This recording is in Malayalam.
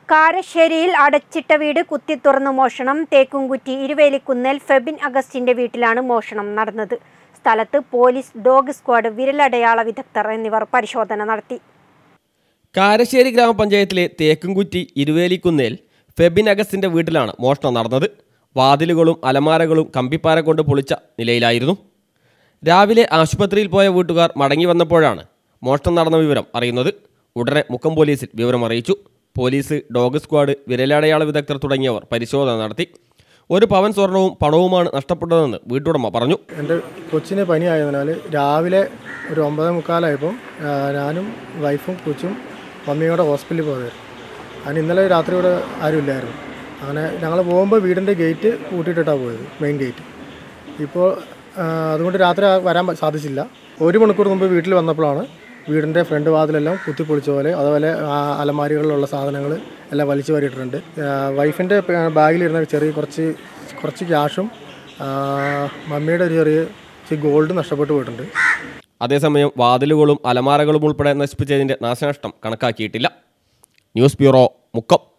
കാരശ്ശേരിയിൽ അടച്ചിട്ട വീട് കുത്തിത്തുറന്നു മോഷണം തേക്കുംകുറ്റി ഇരുവേലിക്കുന്നേൽ ഫെബിൻ അഗസ്റ്റിന്റെ വീട്ടിലാണ് മോഷണം നടന്നത് സ്ഥലത്ത് പോലീസ് ഡോഗ് സ്ക്വാഡ് വിരലടയാള വിദഗ്ധർ എന്നിവർ പരിശോധന നടത്തി കാരശ്ശേരി ഗ്രാമപഞ്ചായത്തിലെ തേക്കുംകുറ്റി ഇരുവേലിക്കുന്നേൽ ഫെബിൻ അഗസ്റ്റിന്റെ വീട്ടിലാണ് മോഷണം നടന്നത് വാതിലുകളും അലമാരകളും കമ്പിപ്പാര കൊണ്ട് പൊളിച്ച നിലയിലായിരുന്നു രാവിലെ ആശുപത്രിയിൽ പോയ വീട്ടുകാർ മടങ്ങി വന്നപ്പോഴാണ് മോഷണം നടന്ന വിവരം അറിയുന്നത് ഉടനെ മുക്കം പോലീസിൽ വിവരം അറിയിച്ചു പോലീസ് ഡോഗ് സ്ക്വാഡ് വിരലടയാള വിദഗ്ധർ തുടങ്ങിയവർ പരിശോധന നടത്തി ഒരു പവൻ സ്വർണവും പണവുമാണ് നഷ്ടപ്പെട്ടതെന്ന് വീട്ടുടമ പറഞ്ഞു എൻ്റെ കൊച്ചിന് പനി ആയതിനാൽ രാവിലെ ഒരു ഒമ്പതേ മുക്കാലായപ്പം ആ, ഞാനും വൈഫും കൊച്ചും മമ്മിയും കൂടെ ഹോസ്പിറ്റലിൽ പോയതായിരുന്നു അതിന് ഇന്നലെ രാത്രി ഇവിടെ ആരുമില്ലായിരുന്നു അങ്ങനെ ഞങ്ങൾ പോകുമ്പോൾ വീടിൻ്റെ ഗേറ്റ് പൂട്ടിയിട്ടിട്ടാണ് പോയത് മെയിൻ ഗേറ്റ് ഇപ്പോൾ ആ, അതുകൊണ്ട് രാത്രി ആ- വരാൻ പ- സാധിച്ചില്ല ഒരു മണിക്കൂർ മുമ്പ് വീട്ടിൽ വന്നപ്പോഴാണ് വീടിൻ്റെ ഫ്രണ്ട് വാതിലെല്ലാം കുത്തിപ്പൊളിച്ച പോലെ അതുപോലെ ആ അലമാരികളിലുള്ള സാധനങ്ങൾ എല്ലാം വലിച്ചു വാരിയിട്ടുണ്ട് ആ, വൈഫിൻ്റെ പ- ബാഗിലിരുന്ന ചെറിയ കുറച്ച് കുറച്ച് ക്യാഷും ആ, മമ്മിയുടെ ഒരു ചെറിയ ഇച്ചിരി ഗോൾഡ് നഷ്ടപ്പെട്ടു പോയിട്ടുണ്ട് അതേസമയം വാതിലുകളും അലമാരകളും ഉൾപ്പെടെ നശിപ്പിച്ചതിന്റെ നാശനഷ്ടം കണക്കാക്കിയിട്ടില്ല ന്യൂസ് ബ്യൂറോ മുക്കം